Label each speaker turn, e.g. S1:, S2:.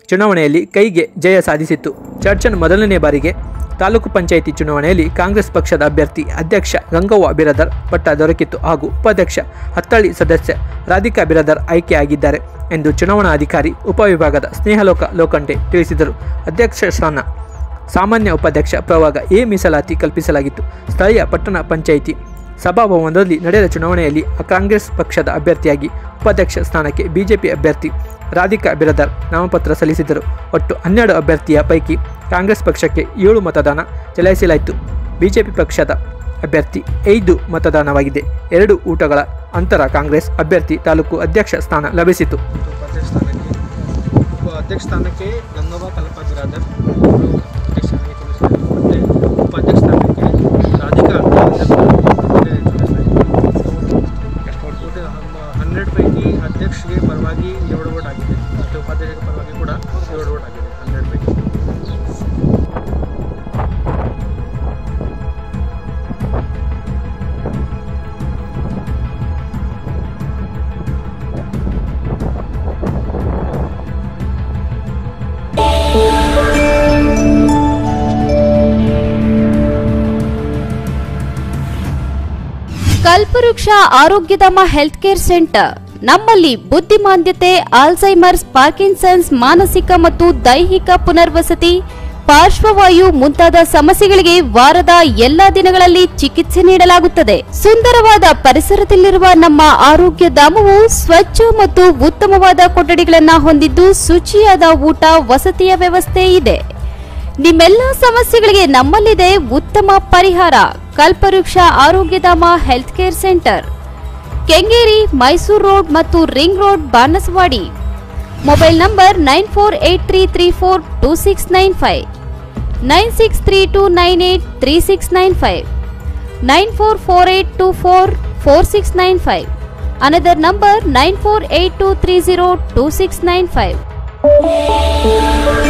S1: ಚುನಾವಣೆಯಲ್ಲಿ ಕೈಗೆ ಜಯ ಸಾಧಿಸಿತ್ತು ಚರ್ಚನ್ ಮೊದಲನೇ ಬಾರಿಗೆ ತಾಲೂಕು ಪಂಚಾಯಿತಿ ಚುನಾವಣೆಯಲ್ಲಿ ಕಾಂಗ್ರೆಸ್ ಪಕ್ಷದ ಅಭ್ಯರ್ಥಿ ಅಧ್ಯಕ್ಷ ಗಂಗವ್ವ ಬಿರದರ್ ಪಟ್ಟ ದೊರಕಿತ್ತು ಹಾಗೂ ಉಪಾಧ್ಯಕ್ಷ ಹತ್ತಳ್ಳಿ ಸದಸ್ಯ ರಾಧಿಕಾ ಬಿರದರ್ ಆಯ್ಕೆಯಾಗಿದ್ದಾರೆ ಎಂದು ಚುನಾವಣಾಧಿಕಾರಿ ಉಪವಿಭಾಗದ ಸ್ನೇಹಲೋಕ ಲೋಕಂಟೆ ತಿಳಿಸಿದರು ಅಧ್ಯಕ್ಷ ಸ್ಥಾನ ಸಾಮಾನ್ಯ ಉಪಾಧ್ಯಕ್ಷ ಪ್ರವಾಗ ಎ ಮೀಸಲಾತಿ ಕಲ್ಪಿಸಲಾಗಿತ್ತು ಸ್ಥಳೀಯ ಪಟ್ಟಣ ಪಂಚಾಯಿತಿ ಸಭಾಭವನದಲ್ಲಿ ನಡೆದ ಚುನಾವಣೆಯಲ್ಲಿ ಕಾಂಗ್ರೆಸ್ ಪಕ್ಷದ ಅಭ್ಯರ್ಥಿಯಾಗಿ ಉಪಾಧ್ಯಕ್ಷ ಸ್ಥಾನಕ್ಕೆ ಬಿಜೆಪಿ ಅಭ್ಯರ್ಥಿ ರಾಧಿಕಾ ಬಿರದರ್ ನಾಮಪತ್ರ ಸಲ್ಲಿಸಿದರು ಒಟ್ಟು ಹನ್ನೆರಡು ಅಭ್ಯರ್ಥಿಯ ಪೈಕಿ ಕಾಂಗ್ರೆಸ್ ಪಕ್ಷಕ್ಕೆ ಏಳು ಮತದಾನ ಚಲಾಯಿಸಲಾಯಿತು ಬಿಜೆಪಿ ಪಕ್ಷದ ಅಭ್ಯರ್ಥಿ ಐದು ಮತದಾನವಾಗಿದೆ ಎರಡು ಊಟಗಳ ಅಂತರ ಕಾಂಗ್ರೆಸ್ ಅಭ್ಯರ್ಥಿ ತಾಲೂಕು ಅಧ್ಯಕ್ಷ ಸ್ಥಾನ ಲಭಿಸಿತು
S2: ಉಪಾಧ್ಯಕ್ಷ ಸ್ಥಾನಕ್ಕೆ ಉಪ ಅಧ್ಯಕ್ಷ ಸ್ಥಾನಕ್ಕೆ ಗಂಗವ್ವ ಕಲ್ಪ ಬಿರಾದರ್ ಅವರು ಅಧ್ಯಕ್ಷ ಸ್ಥಾನಕ್ಕೆ ಚುನಾಯಿಸಲಾಯಿತು ಮತ್ತು ಉಪಾಧ್ಯಕ್ಷ ಸ್ಥಾನಕ್ಕೆ ರಾಧಿಕಾ ಅವರನ್ನು ಚುನಾಯಿಸಲಾಯಿತು ಒಟ್ಟು ನಮ್ಮ ಹನ್ನೆರಡು ಪೈಕಿ ಅಧ್ಯಕ್ಷಗೆ ಪರವಾಗಿ ಏಳು ಓಟ್ ಆಗಿದೆ ಮತ್ತು ಉಪಾಧ್ಯಕ್ಷರ ಪರವಾಗಿ ಕೂಡ ಏಳು ಓಟ್ ಆಗಿದೆ ಹನ್ನೆರಡು ಪೈಕಿ
S3: ಕಲ್ಪವೃಕ್ಷ ಆರೋಗ್ಯಧಾಮ ಹೆಲ್ತ್ ಕೇರ್ ಸೆಂಟರ್ ನಮ್ಮಲ್ಲಿ ಬುದ್ಧಿಮಾಂದ್ಯತೆ ಆಲ್ಝೈಮರ್ಸ್ ಪಾರ್ಕಿನ್ಸನ್ಸ್ ಮಾನಸಿಕ ಮತ್ತು ದೈಹಿಕ ಪುನರ್ವಸತಿ ಪಾರ್ಶ್ವವಾಯು ಮುಂತಾದ ಸಮಸ್ಯೆಗಳಿಗೆ ವಾರದ ಎಲ್ಲಾ ದಿನಗಳಲ್ಲಿ ಚಿಕಿತ್ಸೆ ನೀಡಲಾಗುತ್ತದೆ ಸುಂದರವಾದ ಪರಿಸರದಲ್ಲಿರುವ ನಮ್ಮ ಆರೋಗ್ಯ ಧಾಮವು ಸ್ವಚ್ಛ ಮತ್ತು ಉತ್ತಮವಾದ ಕೊಠಡಿಗಳನ್ನು ಹೊಂದಿದ್ದು ಶುಚಿಯಾದ ಊಟ ವಸತಿಯ ವ್ಯವಸ್ಥೆ ಇದೆ ನಿಮ್ಮೆಲ್ಲ ಸಮಸ್ಯೆಗಳಿಗೆ ನಮ್ಮಲ್ಲಿದೆ ಉತ್ತಮ ಪರಿಹಾರ Kalpavriksha Arogyadhama health care centre Kengeri Mysuru road ಮತ್ತು ring road Banaswadi mobile number nine four eight three three four two six nine five nine six three two nine eight three six nine five nine four four eight two four four six nine five another number nine four eight two three zero two six nine five